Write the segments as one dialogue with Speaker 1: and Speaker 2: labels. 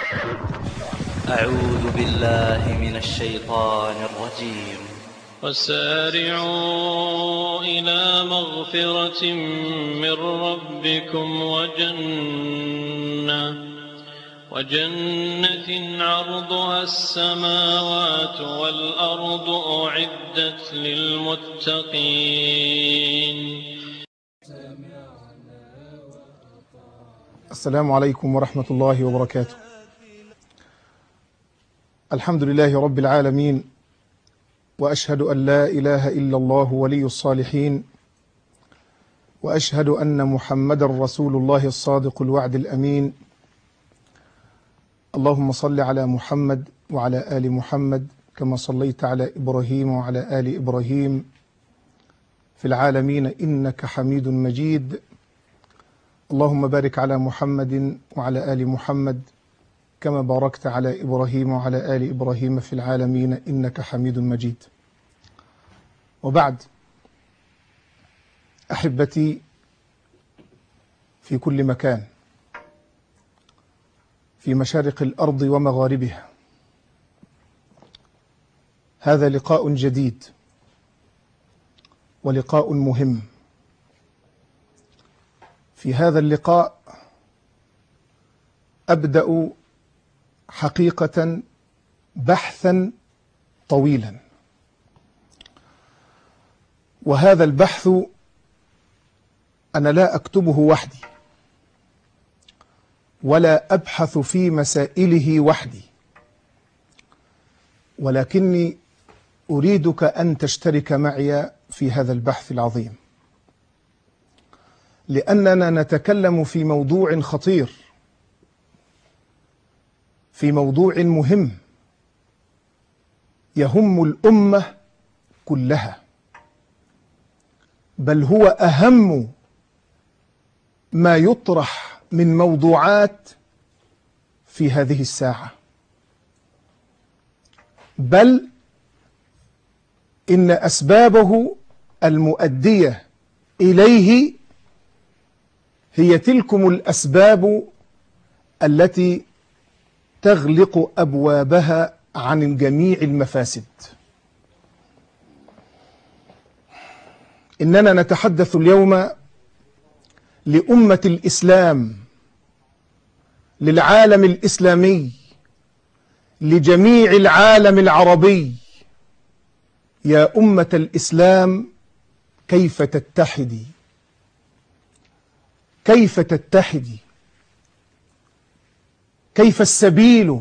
Speaker 1: أعوذ بالله من الشيطان الرجيم
Speaker 2: وسارعوا إلى مغفرة من ربكم وجنة وجنة عرضها السماوات والأرض أعدت للمتقين
Speaker 3: السلام عليكم ورحمة الله وبركاته الحمد لله رب العالمين وأشهد أن لا إله إلا الله ولي الصالحين وأشهد أن محمد رسول الله الصادق الوعد الأمين اللهم صل على محمد وعلى آل محمد كما صليت على إبراهيم وعلى آل إبراهيم في العالمين إنك حميد مجيد اللهم بارك على محمد وعلى آل محمد كما باركت على إبراهيم وعلى آل إبراهيم في العالمين إنك حميد مجيد وبعد أحبتي في كل مكان في مشارق الأرض ومغاربها هذا لقاء جديد ولقاء مهم في هذا اللقاء أبدأ حقيقة بحثا طويلا وهذا البحث أنا لا أكتبه وحدي ولا أبحث في مسائله وحدي ولكني أريدك أن تشترك معي في هذا البحث العظيم لأننا نتكلم في موضوع خطير في موضوع مهم يهم الأمة كلها بل هو أهم ما يطرح من موضوعات في هذه الساعة بل إن أسبابه المؤدية إليه هي تلكم الأسباب التي تغلق أبوابها عن جميع المفاسد إننا نتحدث اليوم لأمة الإسلام للعالم الإسلامي لجميع العالم العربي يا أمة الإسلام كيف تتحدي كيف تتحدي كيف السبيل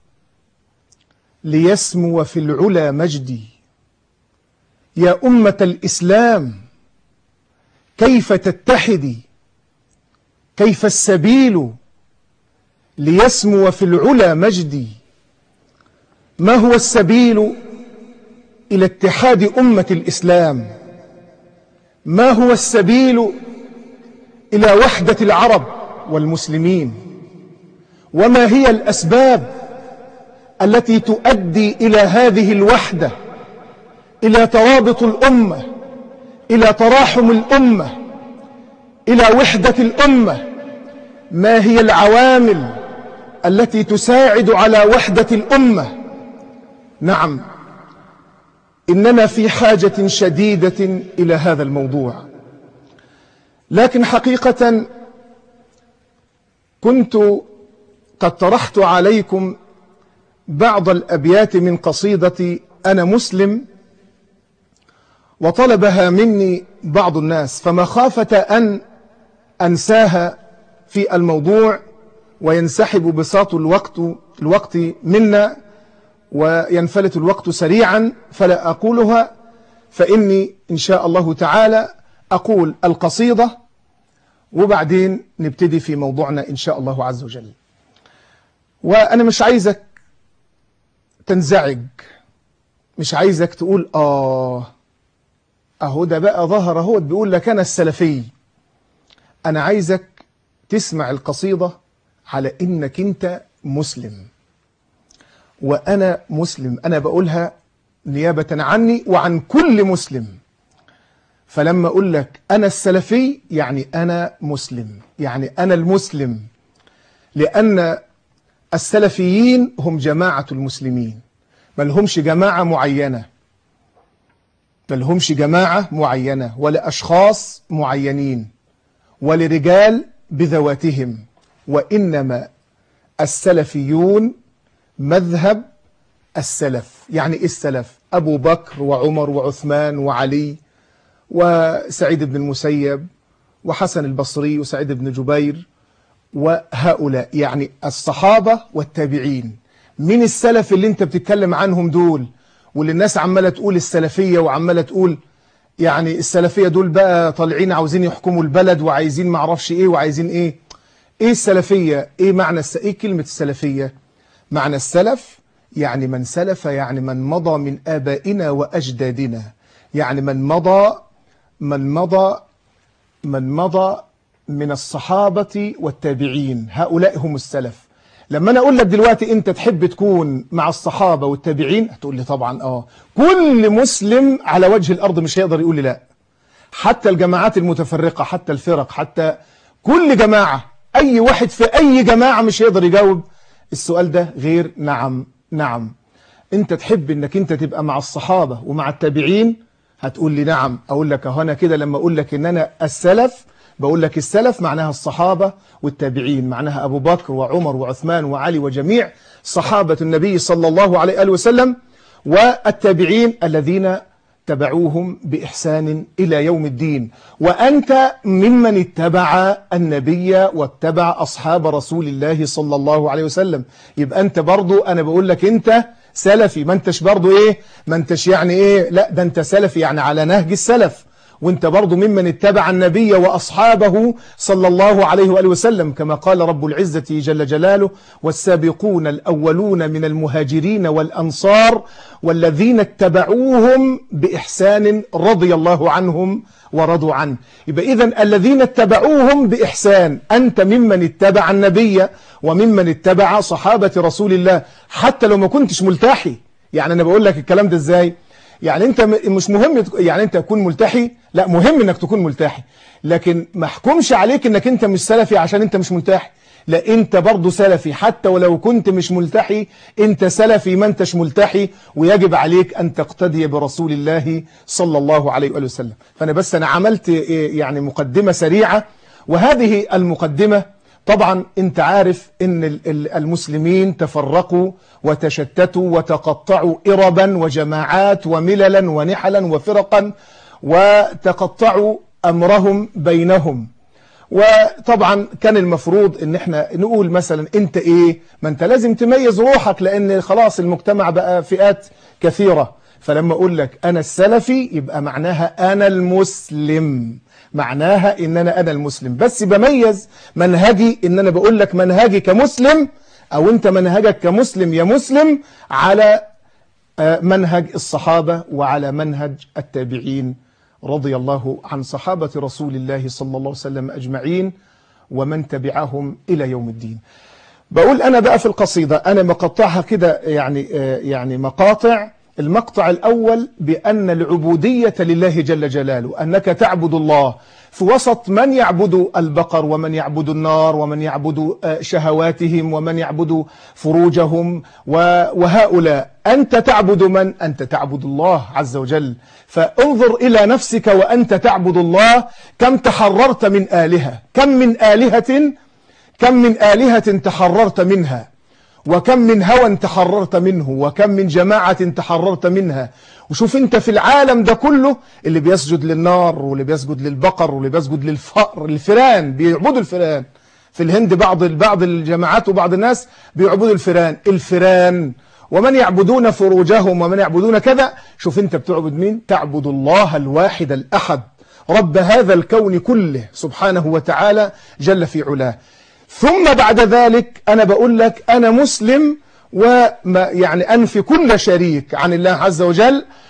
Speaker 3: ليسمو في العلا مجدي يا أمة الإسلام كيف تتحدي كيف السبيل ليسمو في العلا مجدي ما هو السبيل إلى اتحاد أمة الإسلام ما هو السبيل إلى وحدة العرب والمسلمين وما هي الأسباب التي تؤدي إلى هذه الوحدة إلى ترابط الأمة إلى تراحم الأمة إلى وحدة الأمة ما هي العوامل التي تساعد على وحدة الأمة نعم إننا في حاجة شديدة إلى هذا الموضوع لكن حقيقة كنت قد طرحت عليكم بعض الأبيات من قصيدتي أنا مسلم وطلبها مني بعض الناس فمخافة أن أنساها في الموضوع وينسحب بساط الوقت الوقت منا وينفلت الوقت سريعا فلا أقولها فإني إن شاء الله تعالى أقول القصيدة وبعدين نبتدي في موضوعنا إن شاء الله عز وجل وأنا مش عايزك تنزعج مش عايزك تقول آه أهو ده بقى ظهر اهو بيقول لك أنا السلفي أنا عايزك تسمع القصيدة على إنك أنت مسلم وأنا مسلم أنا بقولها نيابة عني وعن كل مسلم فلما أقول لك أنا السلفي يعني أنا مسلم يعني أنا المسلم لأن السلفيين هم جماعة المسلمين ما لهمش جماعة معينة ما لهمش جماعة معينة ولا أشخاص معينين ولرجال بذواتهم وإنما السلفيون مذهب السلف يعني إيه السلف أبو بكر وعمر وعثمان وعلي وسعيد بن المسيب وحسن البصري وسعيد بن جبير وهؤلاء يعني الصحابة والتابعين من السلف اللي انت بتتكلم عنهم دول واللي الناس عمالة تقول السلفية وعمالة تقول يعني السلفية دول بقى طالعين عاوزين يحكموا البلد وعايزين معرفش ايه وعايزين ايه ايه السلفية ايه معنى الس... ايه كلمة السلفية معنى السلف يعني من سلف يعني من مضى من آبائنا وأجدادنا يعني من مضى من مضى من مضى من الصحابة والتابعين هؤلاء هم السلف لما أنا أقول لك دلوقتي أنت تحب تكون مع الصحابة والتابعين هتقول لي طبعا آه كل مسلم على وجه الأرض مش هيقدر يقول لي لا حتى الجماعات المتفرقة حتى الفرق حتى كل جماعة أي واحد في أي جماعة مش هيقدر يجاوب السؤال ده غير نعم نعم أنت تحب أنك أنت تبقى مع الصحابة ومع التابعين هتقول لي نعم أقول لك أهو أنا كده لما أقول لك أن أنا السلف بقول لك السلف معناها الصحابة والتابعين معناها أبو بكر وعمر وعثمان وعلي وجميع صحابة النبي صلى الله عليه وسلم والتابعين الذين تبعوهم بإحسان إلى يوم الدين وأنت ممن اتبع النبي واتبع أصحاب رسول الله صلى الله عليه وسلم يبقى أنت برضو أنا بقول لك أنت سلفي ما انتش برضو إيه ما انتش يعني إيه لا ده أنت سلفي يعني على نهج السلف وانت برضو ممن اتبع النبي وأصحابه صلى الله عليه وآله وسلم كما قال رب العزة جل جلاله والسابقون الأولون من المهاجرين والأنصار والذين اتبعوهم بإحسان رضي الله عنهم ورضوا عنه يبقى إذن الذين اتبعوهم بإحسان أنت ممن اتبع النبي وممن اتبع صحابة رسول الله حتى لو ما كنتش ملتحي يعني أنا بقول لك الكلام ده إزاي يعني انت مش مهم يعني انت تكون ملتحي لا مهم انك تكون ملتحي لكن ما احكمش عليك انك انت مش سلفي عشان انت مش ملتحي لا انت برضه سلفي حتى ولو كنت مش ملتحي انت سلفي ما انتش ملتحي ويجب عليك ان تقتدي برسول الله صلى الله عليه وآله وسلم فانا بس انا عملت يعني مقدمة سريعة وهذه المقدمة طبعا انت عارف ان المسلمين تفرقوا وتشتتوا وتقطعوا إربا وجماعات ومللا ونحلا وفرقا وتقطعوا أمرهم بينهم وطبعا كان المفروض ان احنا نقول مثلا انت ايه ما انت لازم تميز روحك لان خلاص المجتمع بقى فئات كثيرة فلما اقول لك انا السلفي يبقى معناها انا المسلم معناها ان انا انا المسلم بس بميز منهجي ان انا بقول لك منهجي كمسلم او انت منهجك كمسلم يا مسلم على منهج الصحابة وعلى منهج التابعين رضي الله عن صحابة رسول الله صلى الله عليه وسلم أجمعين ومن تبعهم إلى يوم الدين بقول أنا بقى في القصيدة أنا مقطعها كده يعني يعني مقاطع المقطع الأول بأن العبودية لله جل جلاله أنك تعبد الله في وسط من يعبد البقر ومن يعبد النار ومن يعبد شهواتهم ومن يعبد فروجهم وهؤلاء أنت تعبد من؟ أنت تعبد الله عز وجل فانظر إلى نفسك وأنت تعبد الله كم تحررت من آلهة كم من آلهة كم من آلهة تحررت منها وكم من هوى تحررت منه وكم من جماعة تحررت منها وشوف انت في العالم ده كله اللي بيسجد للنار واللي بيسجد للبقر واللي بيسجد للفأر الفيران بيعبدوا الفيران في الهند بعض بعض الجماعات وبعض الناس بيعبدوا الفيران الفيران ومن يعبدون فروجهم ومن يعبدون كذا شوف انت بتعبد مين تعبد الله الواحد الأحد رب هذا الكون كله سبحانه وتعالى جل في علاه ثم بعد ذلك أنا بقول لك أنا مسلم وما يعني أنفي كل شريك عن الله عز وجل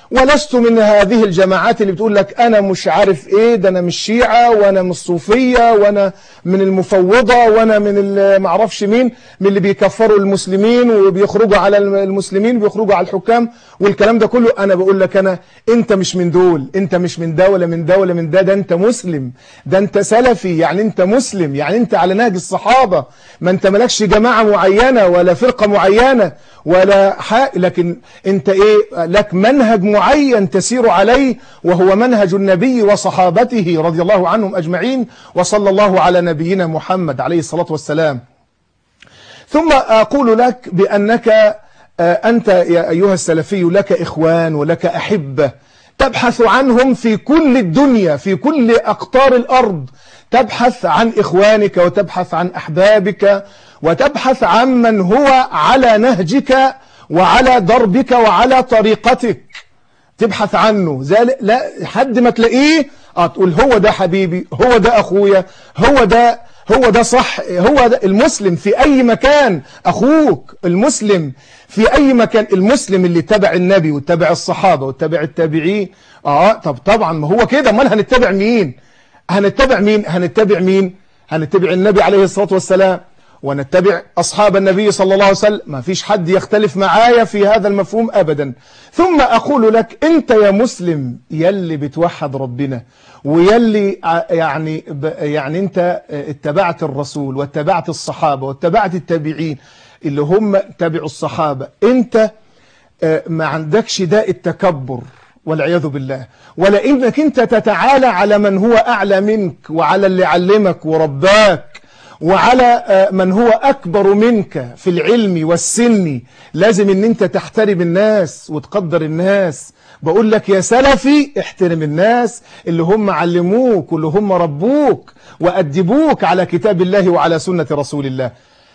Speaker 3: ولست من هذه الجماعات اللي بتقول لك أنا مش عارف إيه ده أنا مش شيعة وأنا من الصوفية وأنا من المفوضة وأنا من ال- معرفش مين من اللي بيكفروا المسلمين وبيخرجوا على المسلمين وبيخرجوا على الحكام والكلام ده كله أنا بقول لك أنا أنت مش من دول أنت مش من ده ولا من ده ولا من ده ده أنت مسلم ده أنت سلفي يعني أنت مسلم يعني أنت على نهج الصحابة ما أنت مالكش جماعة معينة ولا فرقة معينة ولا حق لكن أنت إيه لك منهج معين تسير عليه وهو منهج النبي وصحابته رضي الله عنهم أجمعين وصلى الله على نبينا محمد عليه الصلاة والسلام ثم أقول لك بأنك آه، أنت يا أيها السلفي لك إخوان ولك أحبة تبحث عنهم في كل الدنيا في كل أقطار الأرض تبحث عن إخوانك وتبحث عن أحبابك وتبحث عن من هو على نهجك وعلى دربك وعلى طريقتك تبحث عنه ذلك لا حد ما تلاقيه اه تقول هو ده حبيبي هو ده اخويا هو ده هو ده صح هو ده المسلم في اي مكان اخوك المسلم في اي مكان المسلم اللي تبع النبي وتبع الصحابه وتبع التابعين اه طب طبعا ما هو كده امال هنتبع مين هنتبع مين هنتبع مين هنتبع النبي عليه الصلاه والسلام ونتبع أصحاب النبي صلى الله عليه وسلم ما فيش حد يختلف معايا في هذا المفهوم أبدا ثم أقول لك أنت يا مسلم يلي بتوحد ربنا ويلي ع- يعني ب- يعني أنت اتبعت الرسول واتبعت الصحابة واتبعت التابعين اللي هم تبعوا الصحابة أنت آه، ما عندكش داء التكبر والعياذ بالله ولا انك انت تتعالى على من هو اعلى منك وعلى اللي علمك ورباك وعلى آه، من هو اكبر منك في العلم والسن لازم ان انت تحترم الناس وتقدر الناس بقول لك يا سلفي احترم الناس اللي هم علموك واللي هم ربوك وأدبوك على كتاب الله وعلى سنة رسول الله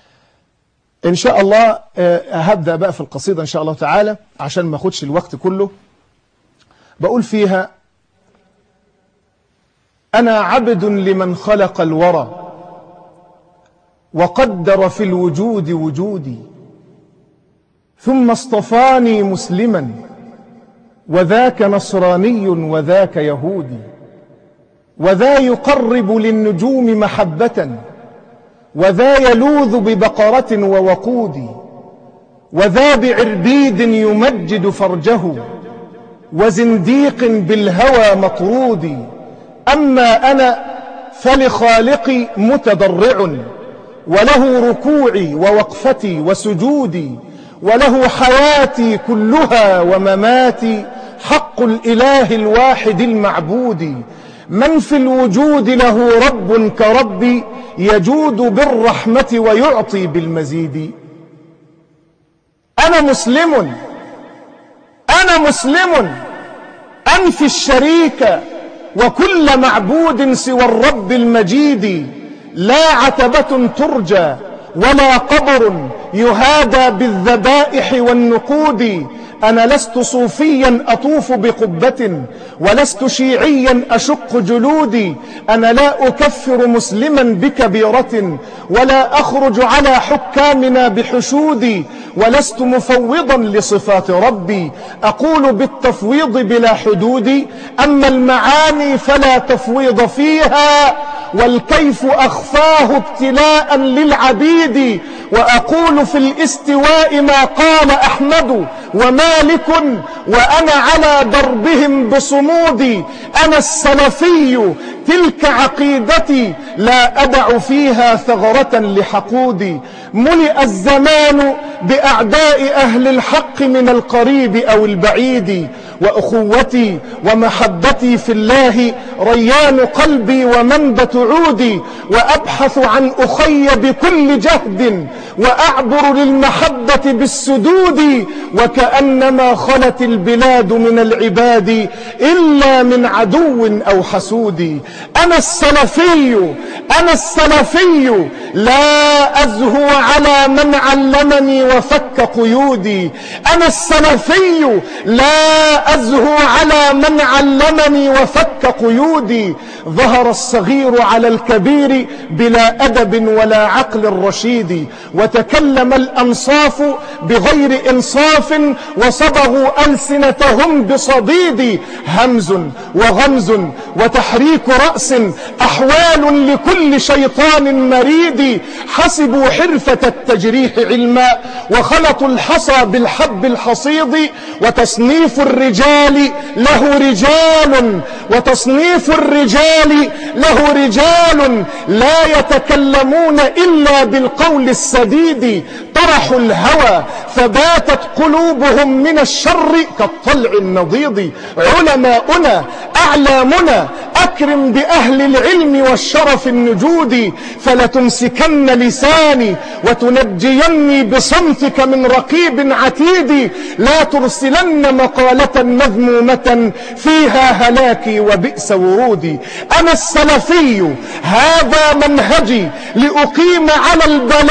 Speaker 3: إن شاء الله آه، هبدأ بقى في القصيدة إن شاء الله تعالى عشان ما أخدش الوقت كله بقول فيها أنا عبد لمن خلق الورى وقدر في الوجود وجودي ثم اصطفاني مسلما وذاك نصراني وذاك يهودي وذا يقرب للنجوم محبة وذا يلوذ ببقرة ووقود وذا بعربيد يمجد فرجه وزنديق بالهوى مطرود أما أنا فلخالقي متضرع وله ركوعي ووقفتي وسجودي وله حياتي كلها ومماتي حق الإله الواحد المعبود من في الوجود له رب كربي يجود بالرحمة ويعطي بالمزيد أنا مسلم أنا مسلم أنفي الشريك وكل معبود سوى الرب المجيد لا عتبة ترجى ولا قبر يهادى بالذبائح والنقود أنا لست صوفيا أطوف بقبة ولست شيعيا أشق جلودي أنا لا أكفر مسلما بكبيرة ولا أخرج على حكامنا بحشودي ولست مفوضا لصفات ربي أقول بالتفويض بلا حدود أما المعاني فلا تفويض فيها والكيف أخفاه ابتلاء للعبيد وأقول في الاستواء ما قال أحمد ومالك وأنا على دربهم بصمودي أنا السلفي تلك عقيدتي لا أدع فيها ثغرة لحقودي ملئ الزمان بأعداء أهل الحق من القريب أو البعيد وأخوتي ومحبتي في الله ريان قلبي ومنبت عودي وأبحث عن أخي بكل جهد وأعبر للمحبة بالسدود وكأنما خلت البلاد من العباد إلا من عدو أو حسود أنا السلفي أنا السلفي لا أزهو على من علمني وفك قيودي أنا السلفي لا أزهو على من علمني وفك قيودي ظهر الصغير على الكبير بلا أدب ولا عقل رشيد وتكلم الأنصاف بغير إنصاف وصبغوا ألسنتهم بصديد همز وغمز وتحريك رأس أحوال لكل شيطان مريد حسبوا حرفة التجريح علما وخلطوا الحصى بالحب الحصيد وتصنيف الرجال له رجال وتصنيف الرجال له رجال لا يتكلمون إلا بالقول السديد طرحوا الهوى فباتت قلوبهم من الشر كالطلع النضيض علماؤنا أعلامنا أكرم بأهل العلم والشرف النجود فلتمسكن لساني وتنجيني بصمتك من رقيب عتيد لا ترسلن مقالة مذمومة فيها هلاكي وبئس ورودي أنا السلفي هذا منهجي لأقيم على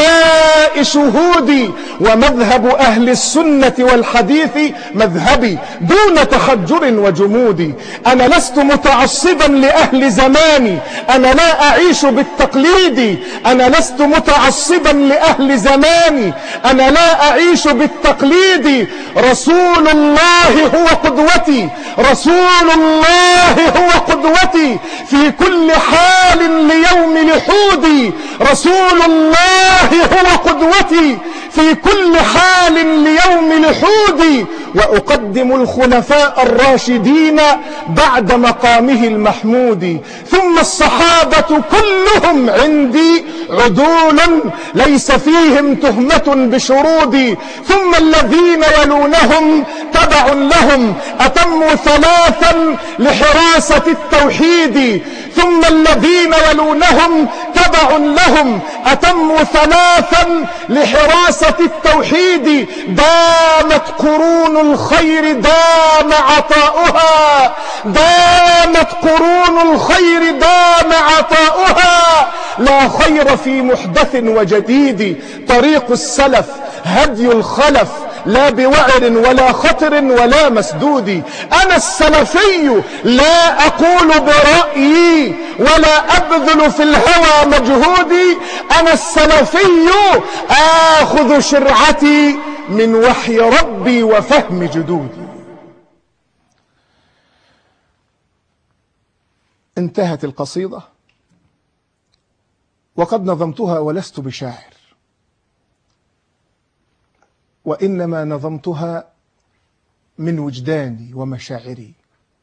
Speaker 3: البلاء شهودي ومذهب أهل السنة والحديث مذهبي دون تخجر وجمود أنا لست متعصبا لأهل زماني أنا لا أعيش بالتقليد أنا لست متعصبا لأهل زماني أنا لا أعيش بالتقليد رسول الله هو قدوتي رسول الله هو قدوتي في كل حال ليوم لحودي رسول الله هو قدوتي في كل حال ليوم لحودي وأقدم الخلفاء الراشدين بعد مقامه المحمود ثم الصحابة كلهم عندي عدول ليس فيهم تهمة بشرود ثم الذين يلونهم تبع لهم أتموا ثلاثا لحراسة التوحيد ثم الذين يلونهم تبع لهم أتموا ثلاثا لحراسة التوحيد دامت قرون الخير دام عطاؤها دامت قرون الخير دام عطاؤها لا خير في محدث وجديد طريق السلف هدي الخلف لا بوعر ولا خطر ولا مسدود أنا السلفي لا أقول برأيي ولا أبذل في الهوى مجهودي أنا السلفي آخذ شرعتي من وحي ربي وفهم جدودي انتهت القصيدة وقد نظمتها ولست بشاعر وإنما نظمتها من وجداني ومشاعري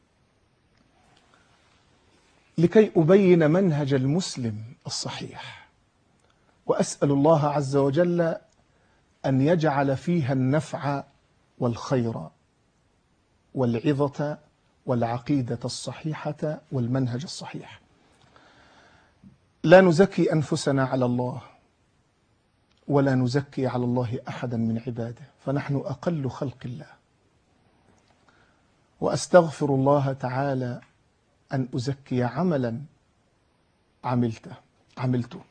Speaker 3: لكي أبين منهج المسلم الصحيح وأسأل الله عز وجل أن يجعل فيها النفع والخير والعظة والعقيدة الصحيحة والمنهج الصحيح لا نزكي أنفسنا على الله ولا نزكي على الله أحدا من عباده فنحن أقل خلق الله وأستغفر الله تعالى أن أزكي عملا عملته عملته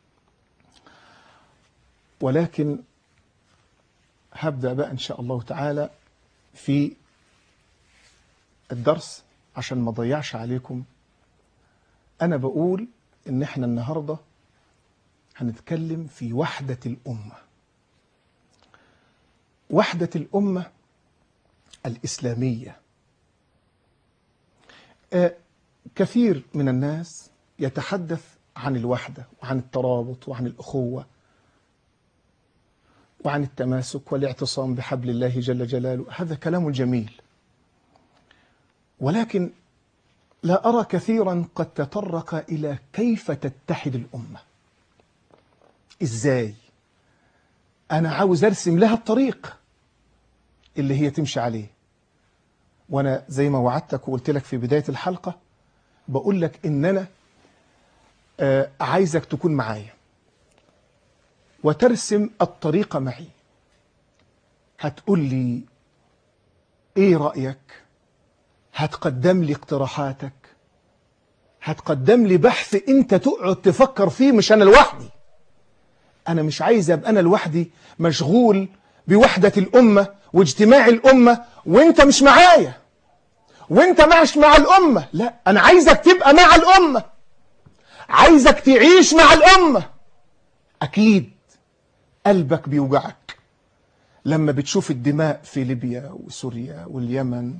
Speaker 3: ولكن هبدأ بقى إن شاء الله تعالى في الدرس عشان ما ضيعش عليكم أنا بقول إن إحنا النهاردة هنتكلم في وحدة الأمة وحدة الأمة الإسلامية آه كثير من الناس يتحدث عن الوحدة وعن الترابط وعن الأخوة وعن التماسك والاعتصام بحبل الله جل جلاله هذا كلام جميل ولكن لا أرى كثيرا قد تطرق إلى كيف تتحد الأمة إزاي أنا عاوز أرسم لها الطريق اللي هي تمشي عليه وأنا زي ما وعدتك وقلت لك في بداية الحلقة بقول لك إن أنا آه عايزك تكون معايا وترسم الطريق معي هتقول لي ايه رأيك هتقدم لي اقتراحاتك هتقدم لي بحث انت تقعد تفكر فيه مش انا لوحدي انا مش عايز ابقى انا لوحدي مشغول بوحدة الامة واجتماع الامة وانت مش معايا وانت مش مع الأمة لا أنا عايزك تبقى مع الأمة عايزك تعيش مع الأمة أكيد قلبك بيوجعك لما بتشوف الدماء في ليبيا وسوريا واليمن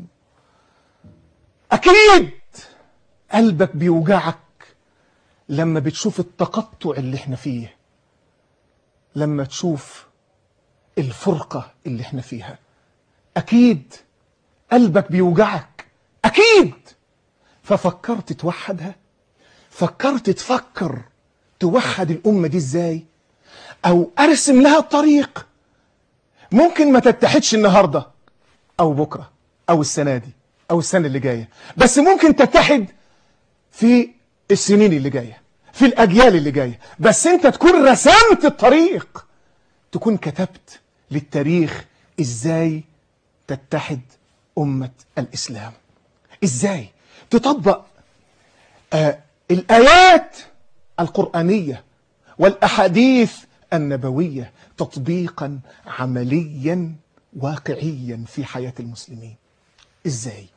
Speaker 3: أكيد قلبك بيوجعك لما بتشوف التقطع اللي احنا فيه لما تشوف الفرقة اللي احنا فيها أكيد قلبك بيوجعك أكيد ففكرت توحدها فكرت تفكر توحد الأمة دي إزاي أو أرسم لها الطريق ممكن ما تتحدش النهاردة أو بكرة أو السنة دي أو السنة اللي جاية بس ممكن تتحد في السنين اللي جاية في الأجيال اللي جاية بس أنت تكون رسمت الطريق تكون كتبت للتاريخ إزاي تتحد أمة الإسلام إزاي تطبق آه الآيات القرآنية والأحاديث النبوية تطبيقا عمليا واقعيا في حياة المسلمين إزاي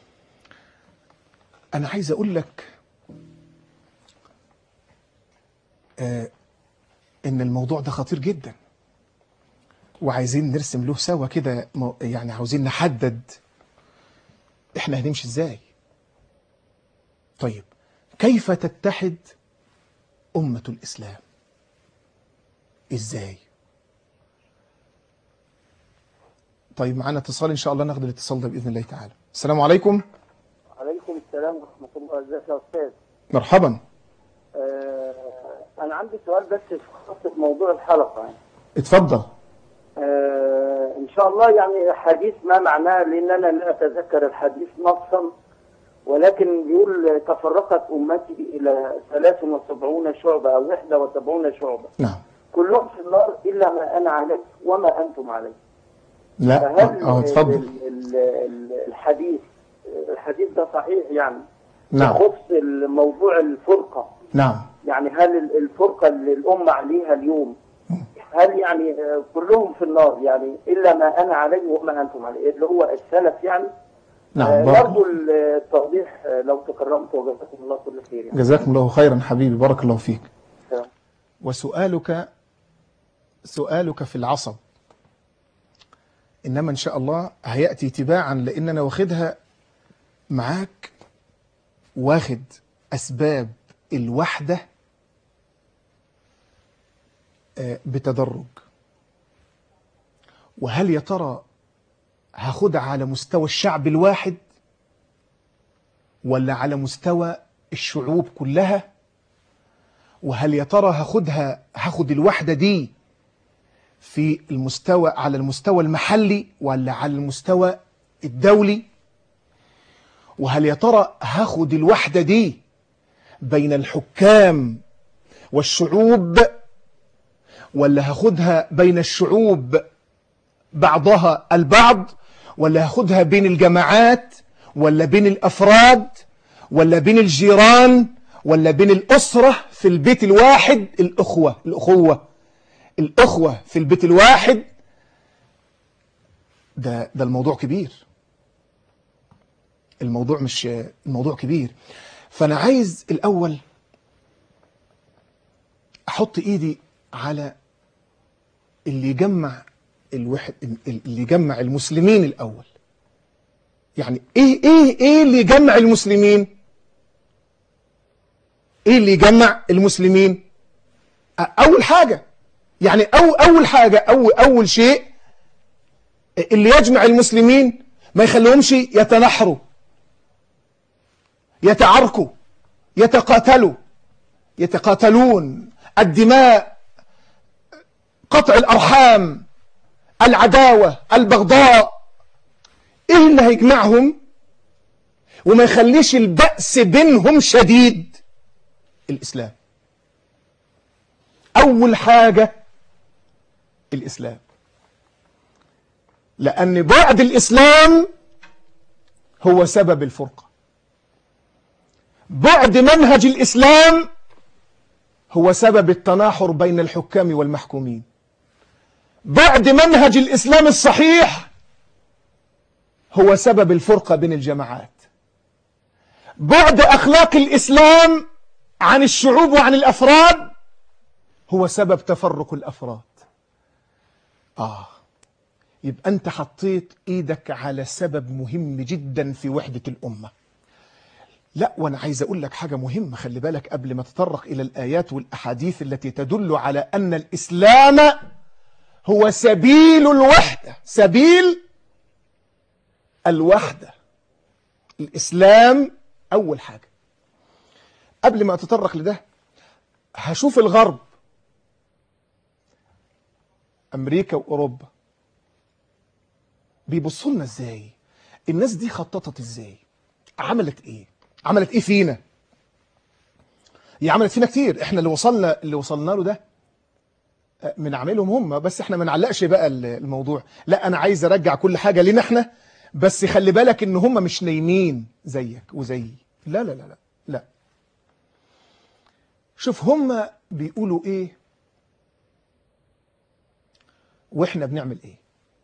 Speaker 3: أنا عايز أقول لك آه إن الموضوع ده خطير جدا وعايزين نرسم له سوا كده مو- يعني عاوزين نحدد إحنا هنمشي إزاي طيب كيف تتحد أمة الإسلام إزاي طيب معانا اتصال إن شاء الله ناخد الاتصال ده بإذن الله تعالى السلام عليكم
Speaker 4: عليكم السلام ورحمة الله ازيك يا أستاذ
Speaker 3: مرحبا
Speaker 4: آه أنا عندي سؤال بس في خاصة موضوع الحلقة يعني.
Speaker 3: اتفضل
Speaker 4: آه إن شاء الله يعني حديث ما معناه لأن أنا لا أتذكر الحديث نصا ولكن بيقول تفرقت أمتي إلى 73 شعبة أو 71 شعبة
Speaker 3: نعم
Speaker 4: كلهم في النار إلا ما أنا عليه وما أنتم عليه
Speaker 3: لا
Speaker 4: فهل
Speaker 3: اه اتفضل
Speaker 4: ال- ال- ال- الحديث الحديث ده صحيح يعني
Speaker 3: نعم
Speaker 4: يخص الموضوع الفرقة
Speaker 3: نعم
Speaker 4: يعني هل ال- الفرقة اللي الأمة عليها اليوم هل يعني آه، كلهم في النار يعني إلا ما أنا عليه وما أنتم عليه اللي هو السلف يعني
Speaker 3: نعم
Speaker 4: آه،
Speaker 3: بارك
Speaker 4: برضو التوضيح آه، لو تكرمت وجزاكم الله كل خير يعني
Speaker 3: جزاكم الله خيرا حبيبي بارك الله فيك
Speaker 4: تمام.
Speaker 3: وسؤالك سؤالك في العصب إنما إن شاء الله هيأتي تباعا لأن أنا واخدها معاك واخد أسباب الوحدة آه، بتدرج وهل يا ترى هاخدها على مستوى الشعب الواحد ولا على مستوى الشعوب كلها وهل يا ترى هاخدها هاخد الوحدة دي في المستوى على المستوى المحلي ولا على المستوى الدولي وهل يا ترى هاخد الوحدة دي بين الحكام والشعوب ولا هاخدها بين الشعوب بعضها البعض ولا هاخدها بين الجماعات ولا بين الأفراد ولا بين الجيران ولا بين الأسرة في البيت الواحد الأخوة الأخوة الأخوة في البيت الواحد ده ده الموضوع كبير الموضوع مش الموضوع كبير فأنا عايز الأول أحط إيدي على اللي يجمع الوحد اللي يجمع المسلمين الأول يعني إيه إيه إيه اللي يجمع المسلمين إيه اللي يجمع المسلمين أول حاجة يعني أو أول حاجة أو أول شيء اللي يجمع المسلمين ما يخليهمش يتنحروا يتعاركوا يتقاتلوا يتقاتلون الدماء قطع الأرحام العداوة البغضاء إيه اللي هيجمعهم وما يخليش البأس بينهم شديد الإسلام أول حاجة الإسلام لأن بعد الإسلام هو سبب الفرقة بعد منهج الإسلام هو سبب التناحر بين الحكام والمحكومين بعد منهج الإسلام الصحيح هو سبب الفرقة بين الجماعات بعد أخلاق الإسلام عن الشعوب وعن الأفراد هو سبب تفرق الأفراد آه يبقى أنت حطيت إيدك على سبب مهم جدا في وحدة الأمة لا وأنا عايز أقول لك حاجة مهمة خلي بالك قبل ما تطرق إلى الآيات والأحاديث التي تدل على أن الإسلام هو سبيل الوحدة سبيل الوحدة الإسلام أول حاجة قبل ما أتطرق لده هشوف الغرب أمريكا وأوروبا بيبصوا لنا إزاي الناس دي خططت إزاي عملت إيه عملت إيه فينا هي عملت فينا كتير إحنا اللي وصلنا اللي وصلنا له ده من عملهم هم بس احنا ما نعلقش بقى الموضوع لا انا عايز ارجع كل حاجة لنا احنا بس خلي بالك ان هم مش نايمين زيك وزيي لا لا لا لا لا شوف هم بيقولوا ايه واحنا بنعمل ايه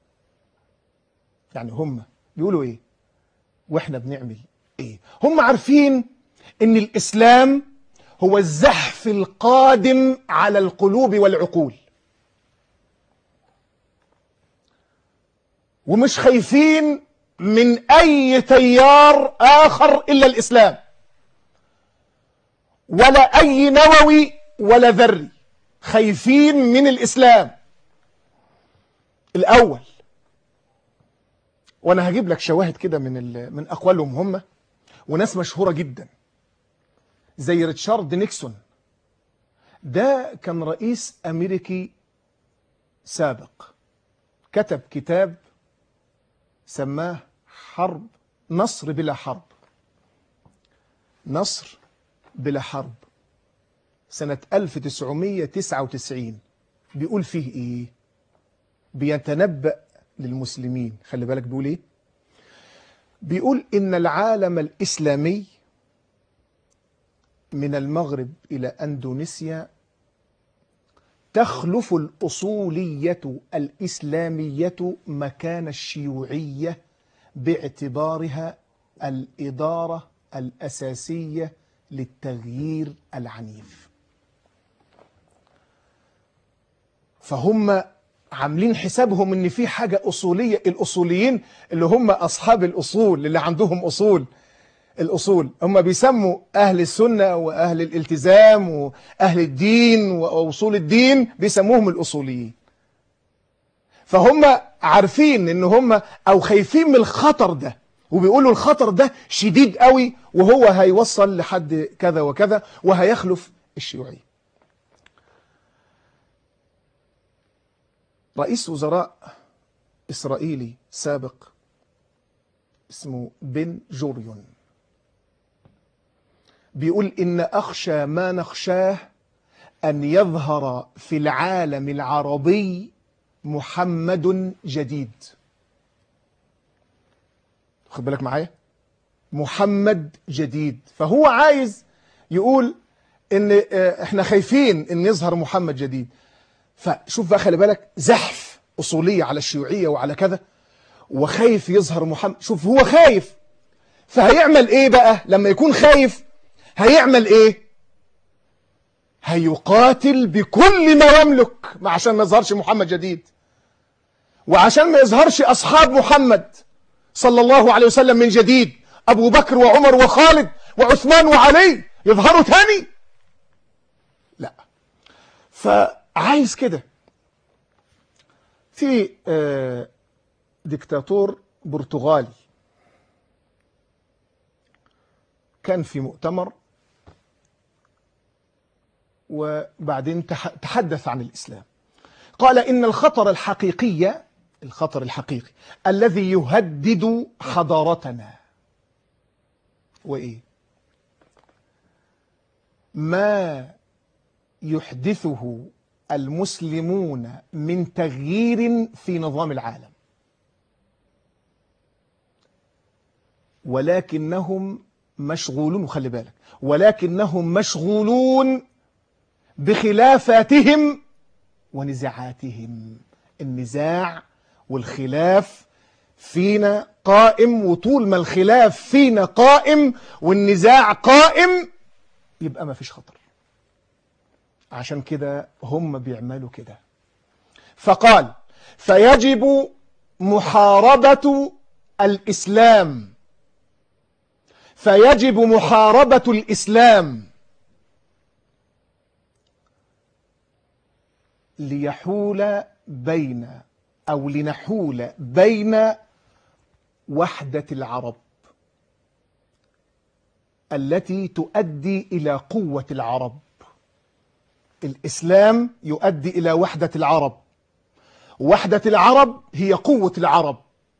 Speaker 3: يعني هم بيقولوا ايه واحنا بنعمل ايه هم عارفين ان الاسلام هو الزحف القادم على القلوب والعقول ومش خايفين من أي تيار آخر إلا الإسلام ولا أي نووي ولا ذري خايفين من الإسلام الأول وأنا هجيب لك شواهد كده من من أقوالهم هم وناس مشهورة جدا زي ريتشارد نيكسون ده كان رئيس أمريكي سابق كتب كتاب سماه حرب نصر بلا حرب نصر بلا حرب سنة 1999 بيقول فيه ايه بيتنبأ للمسلمين خلي بالك بيقول ايه بيقول ان العالم الاسلامي من المغرب الى اندونيسيا تخلف الأصولية الإسلامية مكان الشيوعية باعتبارها الإدارة الأساسية للتغيير العنيف فهم عاملين حسابهم ان في حاجة أصولية الأصوليين اللي هم أصحاب الأصول اللي عندهم أصول الأصول هم بيسموا أهل السنة وأهل الالتزام وأهل الدين وأصول الدين بيسموهم الأصوليين فهم عارفين ان هم أو خايفين من الخطر ده وبيقولوا الخطر ده شديد قوي وهو هيوصل لحد كذا وكذا وهيخلف الشيوعية رئيس وزراء إسرائيلي سابق اسمه بن جوريون بيقول إن أخشى ما نخشاه أن يظهر في العالم العربي محمد جديد خد بالك معايا محمد جديد فهو عايز يقول ان احنا خايفين ان يظهر محمد جديد فشوف بقى خلي بالك زحف اصوليه على الشيوعيه وعلى كذا وخايف يظهر محمد شوف هو خايف فهيعمل ايه بقى لما يكون خايف هيعمل ايه هيقاتل بكل ما يملك عشان ما يظهرش محمد جديد وعشان ما يظهرش اصحاب محمد صلى الله عليه وسلم من جديد ابو بكر وعمر وخالد وعثمان وعلي يظهروا تاني لا فعايز كده في آه ديكتاتور برتغالي كان في مؤتمر وبعدين تحدث عن الإسلام قال إن الخطر الحقيقي الخطر الحقيقي الذي يهدد حضارتنا وإيه ما يحدثه المسلمون من تغيير في نظام العالم ولكنهم مشغولون خلي بالك ولكنهم مشغولون بخلافاتهم ونزاعاتهم النزاع والخلاف فينا قائم وطول ما الخلاف فينا قائم والنزاع قائم يبقى ما فيش خطر عشان كده هم بيعملوا كده فقال فيجب محاربة الإسلام فيجب محاربة الإسلام ليحول بين أو لنحول بين وحدة العرب التي تؤدي إلى قوة العرب الإسلام يؤدي إلى وحدة العرب وحدة العرب هي قوة العرب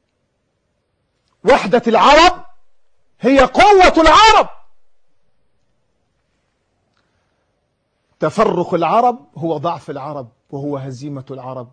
Speaker 3: وحدة العرب هي قوة العرب تفرق العرب هو ضعف العرب وهو هزيمة العرب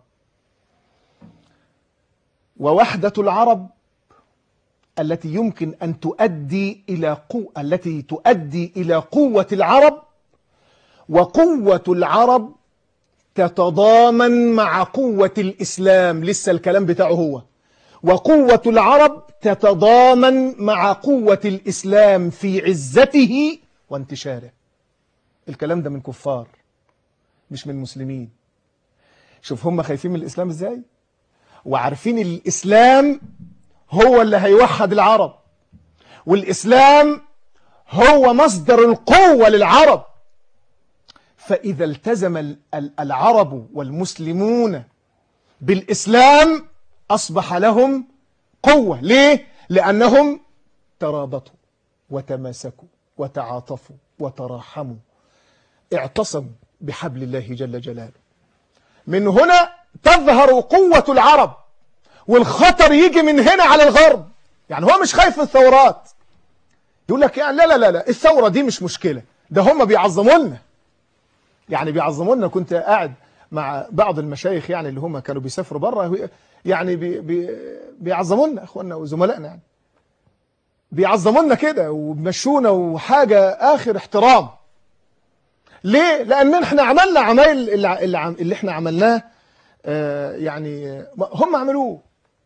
Speaker 3: ووحدة العرب التي يمكن أن تؤدي إلى قوة التي تؤدي إلى قوة العرب وقوة العرب تتضامن مع قوة الإسلام لسه الكلام بتاعه هو وقوة العرب تتضامن مع قوة الإسلام في عزته وانتشاره الكلام ده من كفار مش من مسلمين شوف هم خايفين من الإسلام إزاي وعارفين الإسلام هو اللي هيوحد العرب والإسلام هو مصدر القوة للعرب فإذا التزم العرب والمسلمون بالإسلام أصبح لهم قوة ليه؟ لأنهم ترابطوا وتماسكوا وتعاطفوا وتراحموا اعتصموا بحبل الله جل جلاله من هنا تظهر قوة العرب والخطر يجي من هنا على الغرب يعني هو مش خايف من الثورات يقول لك يعني لا لا لا لا الثورة دي مش مشكلة ده هم بيعظموا لنا يعني بيعظموا لنا كنت قاعد مع بعض المشايخ يعني اللي هم كانوا بيسافروا بره يعني بي بي بيعظموا لنا اخواننا وزملائنا يعني بيعظموا لنا كده وبيمشونا وحاجة آخر احترام ليه؟ لأن احنا عملنا عمايل اللي, اللي احنا عملناه آه يعني هم عملوه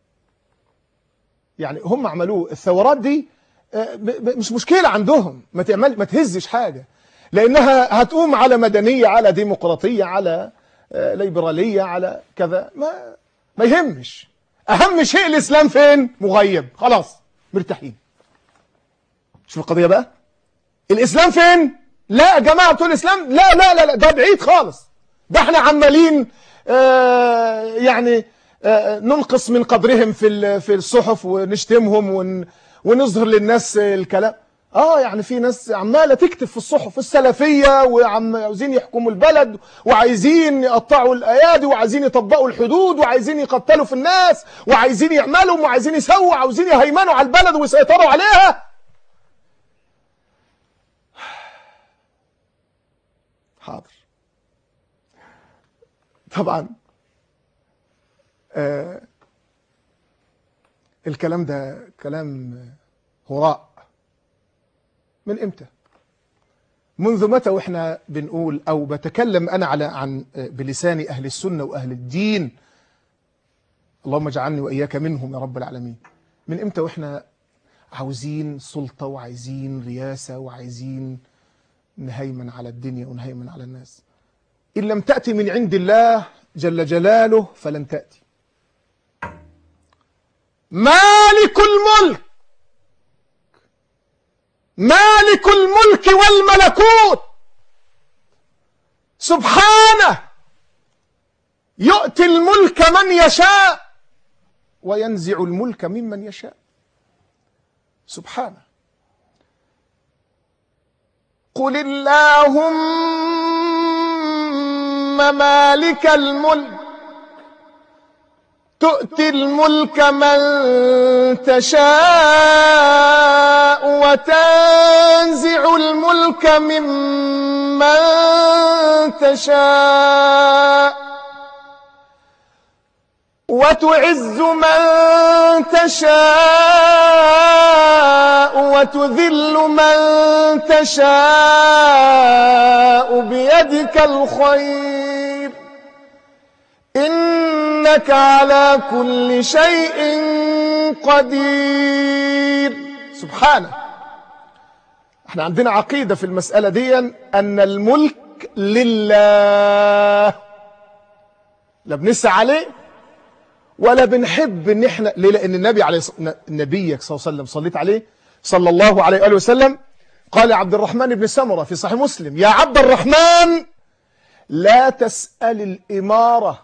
Speaker 3: يعني هم عملوه الثورات دي آه مش مشكلة عندهم ما تعمل ما تهزش حاجة لأنها هتقوم على مدنية على ديمقراطية على آه ليبرالية على كذا ما ما يهمش أهم شيء الإسلام فين مغيب خلاص مرتاحين شوف القضية بقى الإسلام فين لا يا جماعة بتوع الإسلام لا لا لا, لا ده بعيد خالص ده احنا عمالين آه يعني آه ننقص من قدرهم في في الصحف ونشتمهم ون ونظهر للناس الكلام اه يعني في ناس عماله تكتب في الصحف السلفيه وعاوزين يحكموا البلد وعايزين يقطعوا الايادي وعايزين يطبقوا الحدود وعايزين يقتلوا في الناس وعايزين يعملوا وعايزين يسووا وعاوزين يهيمنوا على البلد ويسيطروا عليها حاضر طبعا آه الكلام ده كلام هراء من امتى منذ متى واحنا بنقول او بتكلم انا على عن بلسان اهل السنه واهل الدين اللهم اجعلني واياك منهم يا رب العالمين من امتى واحنا عاوزين سلطه وعايزين رياسه وعايزين نهيمن على الدنيا ونهيمن على الناس إن لم تأتي من عند الله جل جلاله فلن تأتي مالك الملك مالك الملك والملكوت سبحانه يؤتي الملك من يشاء وينزع الملك ممن يشاء سبحانه قل اللهم مالك الملك تؤتي الملك من تشاء وتنزع الملك ممن تشاء وتعز من تشاء وتذل من تشاء بيدك الخير إن إنك على كل شيء قدير سبحانه احنا عندنا عقيدة في المسألة دي أن الملك لله لا بنسعى عليه ولا بنحب ان احنا ليه لان النبي عليه النبي صلى الله عليه وسلم صليت عليه صلى الله عليه واله وسلم قال عبد الرحمن بن سمره في صحيح مسلم يا عبد الرحمن لا تسال الاماره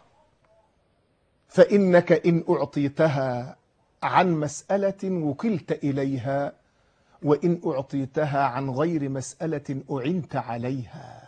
Speaker 3: فانك ان اعطيتها عن مساله وكلت اليها وان اعطيتها عن غير مساله اعنت عليها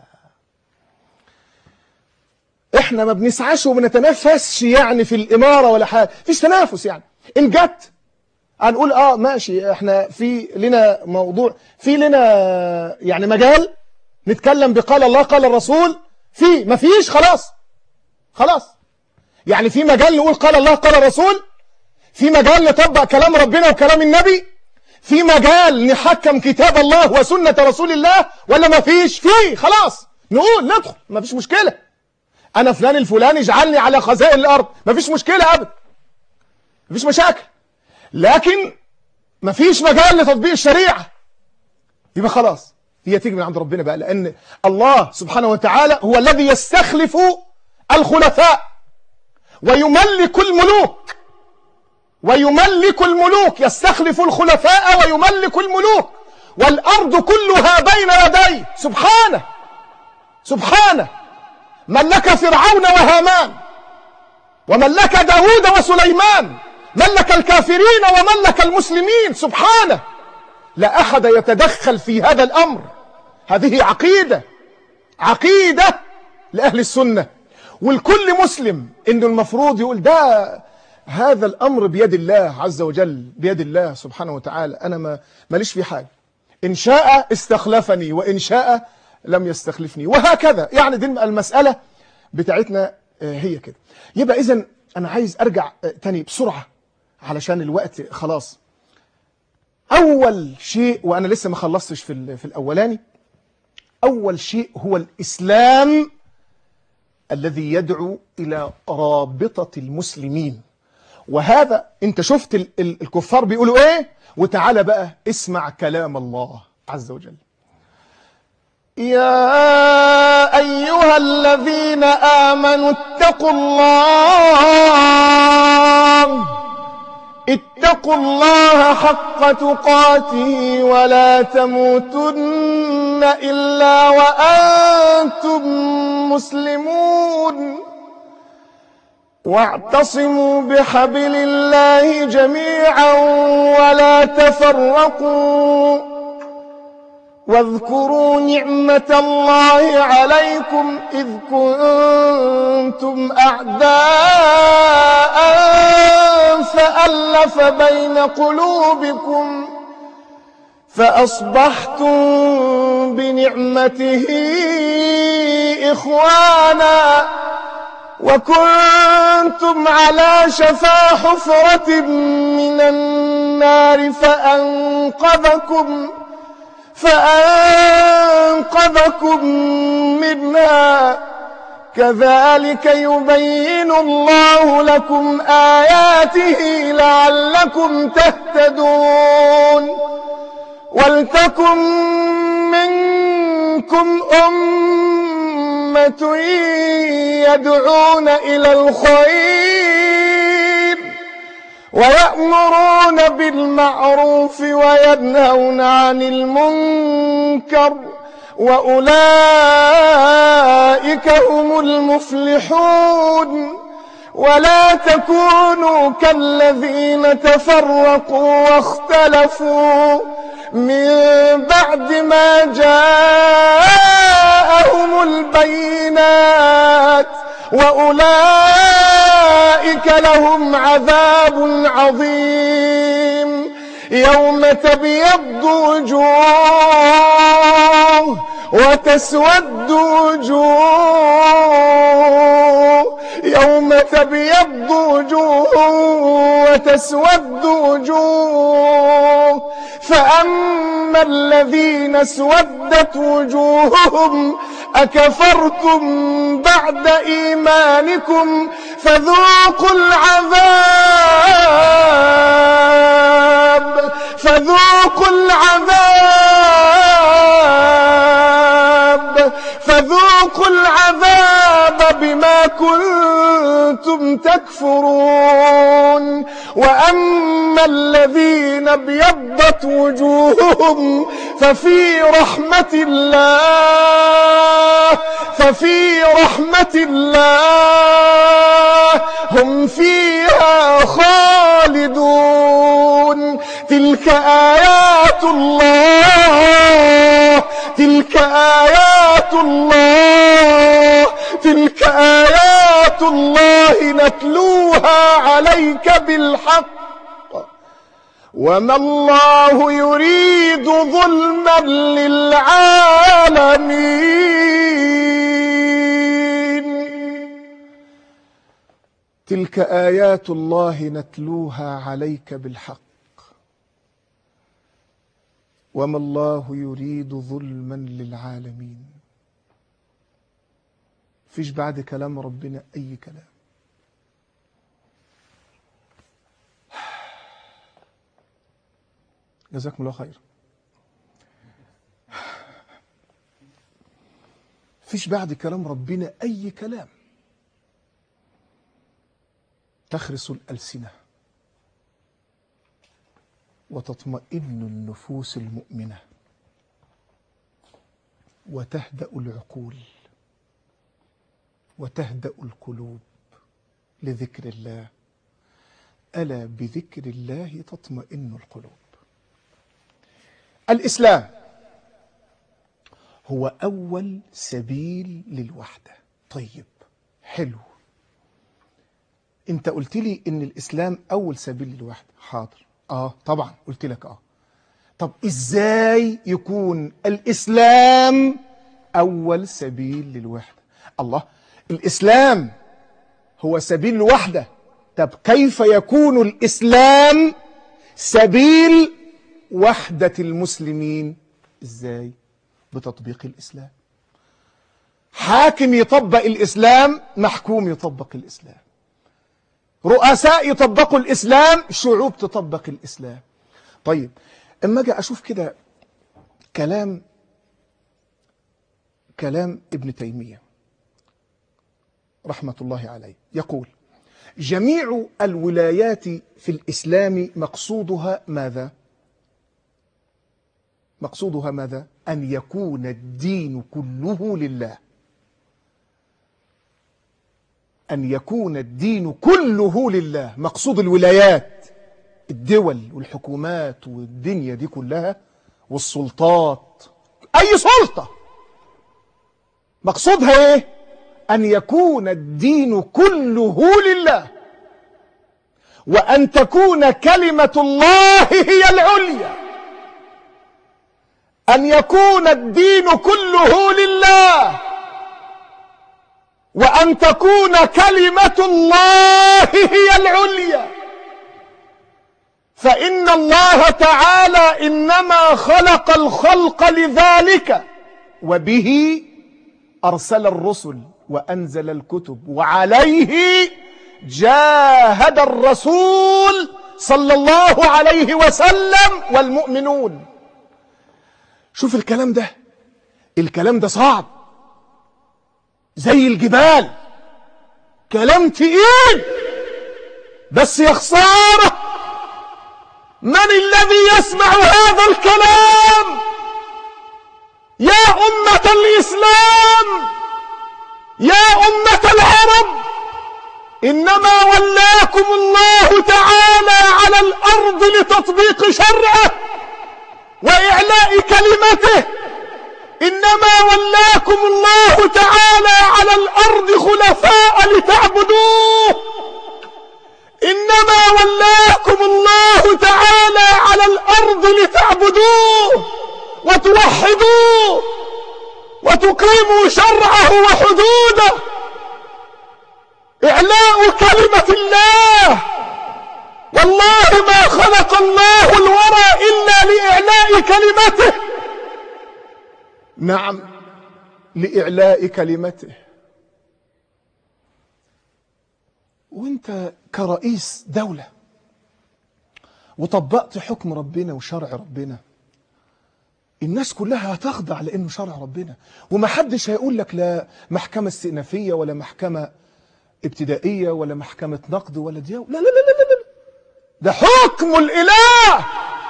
Speaker 3: احنا ما بنسعاش وبنتنافسش يعني في الاماره ولا حاجه فيش تنافس يعني ان جت هنقول اه ماشي احنا في لنا موضوع في لنا يعني مجال نتكلم بقال الله قال الرسول في ما فيش خلاص خلاص يعني في مجال نقول قال الله قال الرسول في مجال نطبق كلام ربنا وكلام النبي في مجال نحكم كتاب الله وسنة رسول الله ولا ما فيش في خلاص نقول ندخل ما فيش مشكلة انا فلان الفلاني اجعلني على خزائن الارض مفيش مشكله ابدا مفيش مشاكل لكن مفيش مجال لتطبيق الشريعه يبقى خلاص هي تيجي من عند ربنا بقى لان الله سبحانه وتعالى هو الذي يستخلف الخلفاء ويملك الملوك ويملك الملوك يستخلف الخلفاء ويملك الملوك والارض كلها بين يديه سبحانه سبحانه ملك فرعون وهامان وملك داود وسليمان ملك الكافرين وملك المسلمين سبحانه لا أحد يتدخل في هذا الأمر هذه عقيدة عقيدة لأهل السنة والكل مسلم إنه المفروض يقول ده هذا الأمر بيد الله عز وجل بيد الله سبحانه وتعالى أنا ما ماليش في حاجة إن شاء استخلفني وإن شاء لم يستخلفني وهكذا يعني دي المسألة بتاعتنا هي كده يبقى إذن أنا عايز أرجع تاني بسرعة علشان الوقت خلاص أول شيء وأنا لسه ما خلصتش في, في الأولاني أول شيء هو الإسلام الذي يدعو إلى رابطة المسلمين وهذا أنت شفت الكفار بيقولوا إيه وتعالى بقى اسمع كلام الله عز وجل يا أيها الذين آمنوا اتقوا الله اتقوا الله حق تقاته ولا تموتن إلا وأنتم مسلمون واعتصموا بحبل الله جميعا ولا تفرقوا واذكروا نعمة الله عليكم إذ كنتم أعداء فألف بين قلوبكم فأصبحتم بنعمته إخوانا وكنتم على شفا حفرة من النار فأنقذكم فأنقذكم منها كذلك يبين الله لكم آياته لعلكم تهتدون ولتكن منكم أمة يدعون إلى الخير ويأمرون بالمعروف وينهون عن المنكر وأولئك هم المفلحون ولا تكونوا كالذين تفرقوا واختلفوا من بعد ما جاءهم البينات وأولئك لهم عذاب عظيم يوم تبيض وجوه وتسود وجوه يوم تبيض وجوه وتسود وجوه فأما الذين اسودت وجوههم أكفرتم بعد إيمانكم فذوقوا العذاب فذوقوا العذاب فذوقوا العذاب بما كنتم تكفرون وأما الذين ابيضت وجوههم ففي رحمة الله ففي رحمة الله هم فيها خالدون تلك آيات الله تلك آيات الله تلك آيات الله نتلوها عليك بالحق وما الله يريد ظلما للعالمين تلك آيات الله نتلوها عليك بالحق وما الله يريد ظلما للعالمين فيش بعد كلام ربنا أي كلام جزاكم الله خير فيش بعد كلام ربنا أي كلام تخرس الألسنة وتطمئن النفوس المؤمنة وتهدأ العقول وتهدأ القلوب لذكر الله ألا بذكر الله تطمئن القلوب الإسلام هو أول سبيل للوحدة طيب حلو انت قلت لي ان الإسلام أول سبيل للوحدة حاضر آه طبعا قلت لك آه طب إزاي يكون الإسلام أول سبيل للوحدة الله الإسلام هو سبيل الوحدة طب كيف يكون الإسلام سبيل وحدة المسلمين ازاي بتطبيق الإسلام حاكم يطبق الإسلام محكوم يطبق الإسلام رؤساء يطبقوا الإسلام شعوب تطبق الإسلام طيب اما اجي اشوف كده كلام كلام ابن تيمية رحمة الله عليه يقول جميع الولايات في الإسلام مقصودها ماذا؟ مقصودها ماذا؟ أن يكون الدين كله لله أن يكون الدين كله لله مقصود الولايات الدول والحكومات والدنيا دي كلها والسلطات أي سلطة مقصودها إيه؟ أن يكون الدين كله لله وأن تكون كلمة الله هي العليا أن يكون الدين كله لله وأن تكون كلمة الله هي العليا فإن الله تعالى إنما خلق الخلق لذلك وبه أرسل الرسل وأنزل الكتب وعليه جاهد الرسول صلى الله عليه وسلم والمؤمنون شوف الكلام ده الكلام ده صعب زي الجبال كلام تقيل بس يا خسارة من الذي يسمع هذا الكلام يا أمة الإسلام يا أمة العرب إنما ولاكم الله تعالى على الأرض لتطبيق شرعه وإعلاء كلمته إنما ولاكم الله تعالى على الأرض خلفاء لتعبدوه إنما ولاكم الله تعالى على الأرض لتعبدوه وتوحدوه وتقيموا شرعه وحدوده إعلاء كلمة الله والله ما خلق الله الورى إلا لإعلاء كلمته نعم لإعلاء كلمته وانت كرئيس دولة وطبقت حكم ربنا وشرع ربنا الناس كلها هتخضع لانه شرع ربنا ومحدش هيقول لك لا محكمة استئنافية ولا محكمة ابتدائية ولا محكمة نقد ولا ديو لا لا لا لا لا ده حكم الإله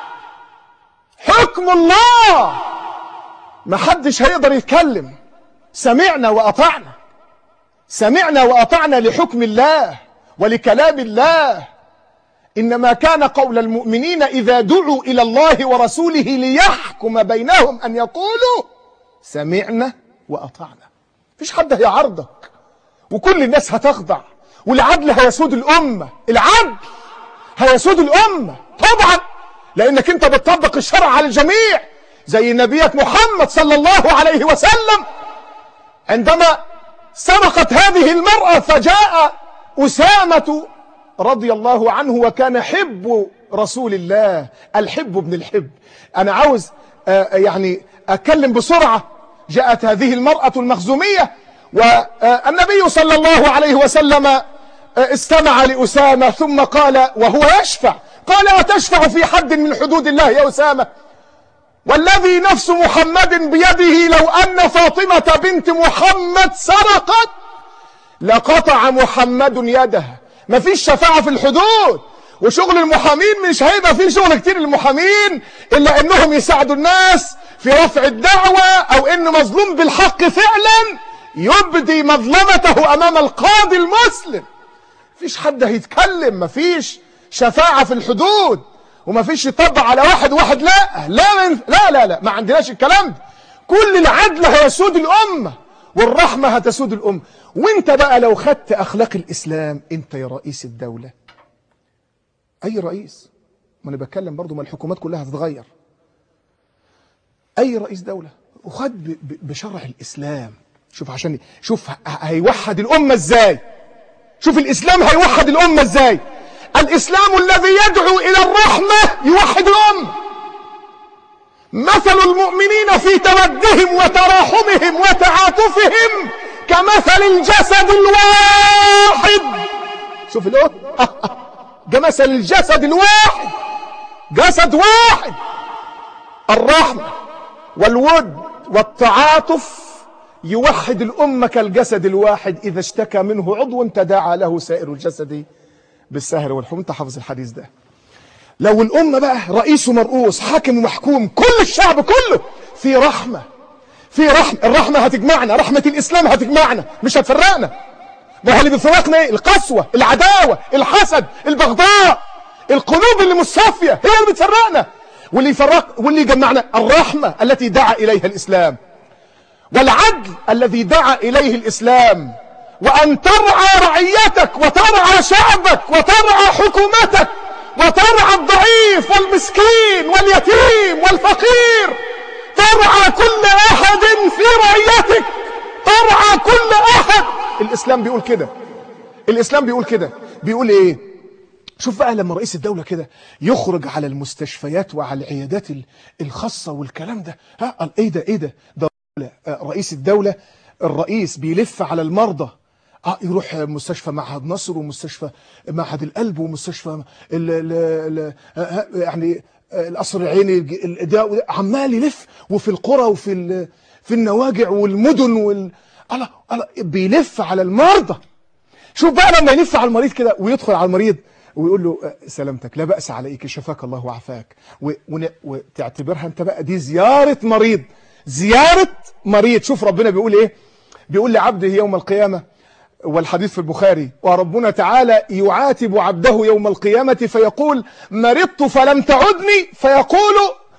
Speaker 3: حكم الله محدش هيقدر يتكلم سمعنا وأطعنا سمعنا وأطعنا لحكم الله ولكلام الله إنما كان قول المؤمنين إذا دعوا إلى الله ورسوله ليحكم بينهم أن يقولوا سمعنا وأطعنا فيش حد هيعرضك وكل الناس هتخضع والعدل هيسود الأمة العدل هيسود الأمة طبعا لأنك أنت بتطبق الشرع على الجميع زي نبيك محمد صلى الله عليه وسلم عندما سرقت هذه المرأة فجاء أسامة رضي الله عنه وكان حب رسول الله الحب ابن الحب أنا عاوز يعني أتكلم بسرعة جاءت هذه المرأة المخزومية والنبي صلى الله عليه وسلم استمع لأسامة ثم قال وهو يشفع قال أتشفع في حد من حدود الله يا أسامة والذي نفس محمد بيده لو أن فاطمة بنت محمد سرقت لقطع محمد يدها مفيش شفاعة في الحدود وشغل المحامين مش هيبقى فيه شغل كتير للمحامين إلا أنهم يساعدوا الناس في رفع الدعوة أو إنه مظلوم بالحق فعلا يبدي مظلمته أمام القاضي المسلم مفيش حد هيتكلم مفيش شفاعة في الحدود ومفيش يطبق على واحد واحد لا لا لا لا, لا ما عندناش الكلام ده كل العدل هيسود الأمة والرحمة هتسود الأمة وانت بقى لو خدت أخلاق الإسلام انت يا رئيس الدولة أي رئيس ما أنا بتكلم برضو ما الحكومات كلها هتتغير أي رئيس دولة وخد بشرع الإسلام شوف عشان شوف هيوحد الأمة إزاي شوف الإسلام هيوحد الأمة إزاي الإسلام الذي يدعو إلى الرحمة يوحد الأمة مثل المؤمنين في تودهم وتراحمهم وتعاطفهم كمثل الجسد الواحد شوف الأم كمثل الجسد الواحد جسد واحد الرحمة والود والتعاطف يوحد الأمة كالجسد الواحد إذا اشتكى منه عضو تداعى له سائر الجسد بالسهر والحمى انت حافظ الحديث ده لو الأمة بقى رئيس ومرؤوس حاكم ومحكوم كل الشعب كله في رحمة في رحمة الرحمة هتجمعنا رحمة الإسلام هتجمعنا مش هتفرقنا ما هو اللي بيفرقنا ايه القسوة العداوة الحسد البغضاء القلوب اللي مصافية هي اللي بتفرقنا واللي يفرق واللي يجمعنا الرحمة التي دعا إليها الإسلام والعدل الذي دعا إليه الإسلام وأن ترعى رعيتك وترعى شعبك وترعى حكومتك وترعى الضعيف والمسكين واليتيم والفقير ترعى كل أحد في رعيتك ترعى كل أحد الإسلام بيقول كده الإسلام بيقول كده بيقول إيه شوف بقى لما رئيس الدولة كده يخرج على المستشفيات وعلى العيادات الخاصة والكلام ده ها قال ايه ده ايه ده ده رئيس الدولة الرئيس بيلف على المرضى اه يروح مستشفى معهد نصر ومستشفى معهد القلب ومستشفى ال ال ال يعني القصر العيني ده عمال يلف وفي القرى وفي في النواجع والمدن وال الله الله بيلف على المرضى شوف بقى لما يلف على المريض كده ويدخل على المريض ويقول له سلامتك لا بأس عليك شفاك الله وعافاك وتعتبرها انت بقى دي زيارة مريض زيارة مريض شوف ربنا بيقول ايه بيقول لعبده يوم القيامة والحديث في البخاري وربنا تعالى يعاتب عبده يوم القيامة فيقول مرضت فلم تعدني فيقول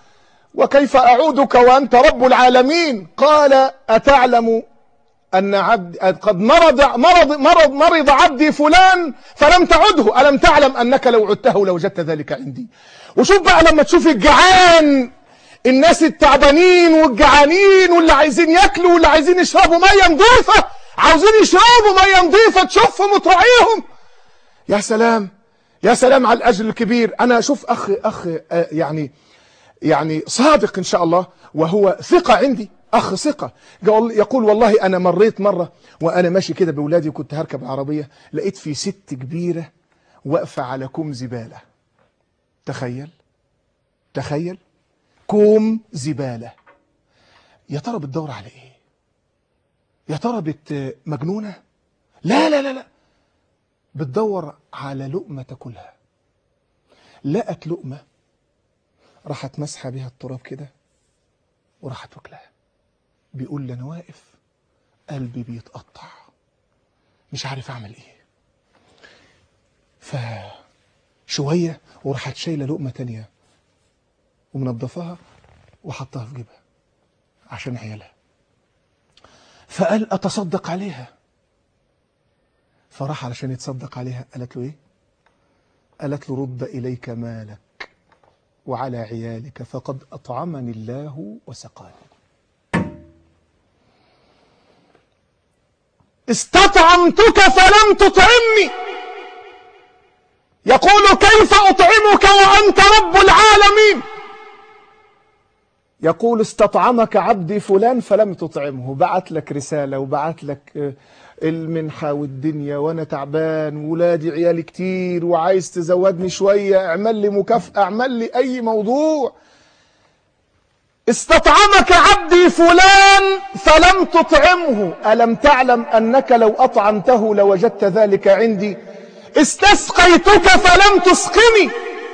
Speaker 3: وكيف أعودك وأنت رب العالمين قال أتعلم أن عبد قد مرض مرض مرض مرض عبدي فلان فلم تعده ألم تعلم أنك لو عدته لوجدت ذلك عندي وشوف بقى لما تشوف الجعان الناس التعبانين والجعانين واللي عايزين ياكلوا واللي عايزين يشربوا ميه نظيفه عاوزين يشربوا ميه نظيفه تشوفهم وتراعيهم يا سلام يا سلام على الاجر الكبير انا اشوف اخ اخ يعني يعني صادق ان شاء الله وهو ثقه عندي أخ ثقة قال- يقول والله أنا مريت مرة وأنا ماشي كده بأولادي وكنت هركب العربية لقيت في ست كبيرة واقفة على كوم زبالة تخيل تخيل كوم زبالة يا ترى بتدور على ايه يا ترى بت مجنونة لا لا لا لا بتدور على لقمة تاكلها لقت لقمة راحت مسحة بيها التراب كده وراحت واكلها بيقول لي انا واقف قلبي بيتقطع مش عارف اعمل ايه فشوية وراحت شايلة لقمة تانية ومنضفاها وحطها في جيبها عشان عيالها فقال أتصدق عليها فراح علشان يتصدق عليها قالت له إيه قالت له رد إليك مالك وعلى عيالك فقد أطعمني الله وسقاني استطعمتك فلم تطعمني يقول كيف أطعمك وأنت رب العالمين يقول استطعمك عبدي فلان فلم تطعمه بعت لك رسالة وبعت لك آه، المنحة والدنيا وأنا تعبان وولادي عيالي كتير وعايز تزودني شوية اعمل لي مكافأة اعمل لي أي موضوع استطعمك عبدي فلان فلم تطعمه ألم تعلم أنك لو أطعمته لوجدت ذلك عندي استسقيتك فلم تسقني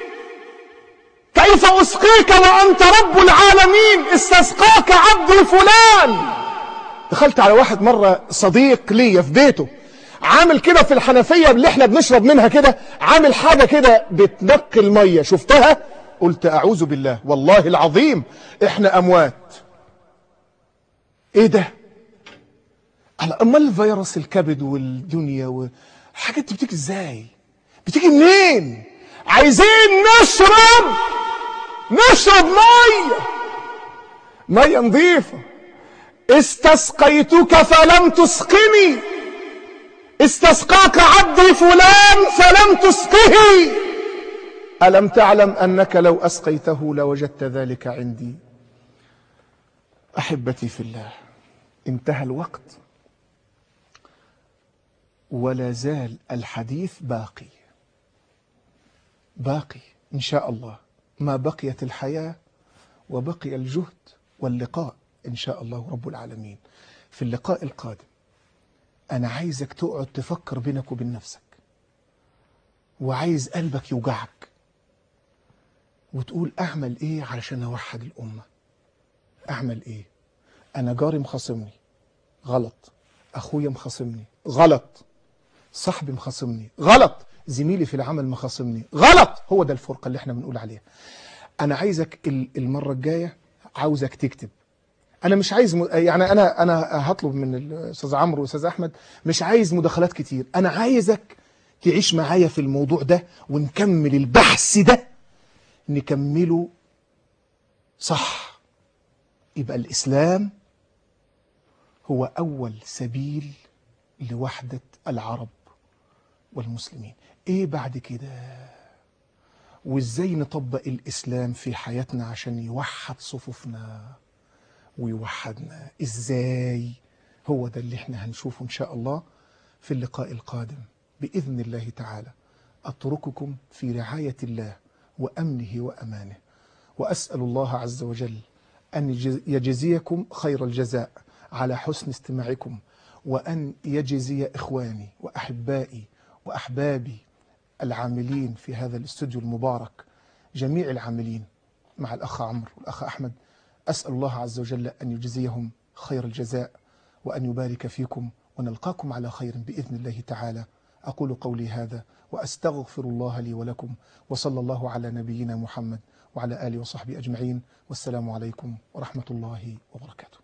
Speaker 3: كيف أسقيك وأنت رب العالمين استسقاك عبدي فلان دخلت على واحد مرة صديق ليا في بيته عامل كده في الحنفية اللي احنا بنشرب منها كده عامل حاجة كده بتنقي المية شفتها قلت أعوذ بالله والله العظيم احنا أموات ايه ده على امال فيروس الكبد والدنيا والحاجات دي بتيجي ازاي بتيجي منين عايزين نشرب نشرب ميه ميه نظيفه استسقيتك فلم تسقني استسقاك عبدي فلان فلم تسقه ألم تعلم أنك لو أسقيته لوجدت ذلك عندي أحبتي في الله انتهى الوقت ولا زال الحديث باقي باقي إن شاء الله ما بقيت الحياة وبقي الجهد واللقاء إن شاء الله رب العالمين في اللقاء القادم أنا عايزك تقعد تفكر بينك وبين نفسك وعايز قلبك يوجعك وتقول أعمل إيه علشان أوحد الأمة أعمل إيه أنا جاري مخاصمني غلط أخويا مخاصمني غلط صاحبي مخاصمني غلط زميلي في العمل مخاصمني غلط هو ده الفرقة اللي احنا بنقول عليها أنا عايزك ال- المرة الجاية عاوزك تكتب انا مش عايز م... يعني انا انا هطلب من الاستاذ عمرو والاستاذ احمد مش عايز مداخلات كتير انا عايزك تعيش معايا في الموضوع ده ونكمل البحث ده نكمله صح يبقى الاسلام هو اول سبيل لوحده العرب والمسلمين ايه بعد كده وازاي نطبق الاسلام في حياتنا عشان يوحد صفوفنا ويوحدنا ازاي هو ده اللي احنا هنشوفه ان شاء الله في اللقاء القادم باذن الله تعالى اترككم في رعايه الله وامنه وامانه واسال الله عز وجل ان يجز- يجزيكم خير الجزاء على حسن استماعكم وان يجزي اخواني واحبائي واحبابي العاملين في هذا الاستوديو المبارك جميع العاملين مع الأخ عمرو والأخ أحمد أسأل الله عز وجل أن يجزيهم خير الجزاء وأن يبارك فيكم ونلقاكم على خير بإذن الله تعالى أقول قولي هذا وأستغفر الله لي ولكم وصلى الله على نبينا محمد وعلى آله وصحبه أجمعين والسلام عليكم ورحمة الله وبركاته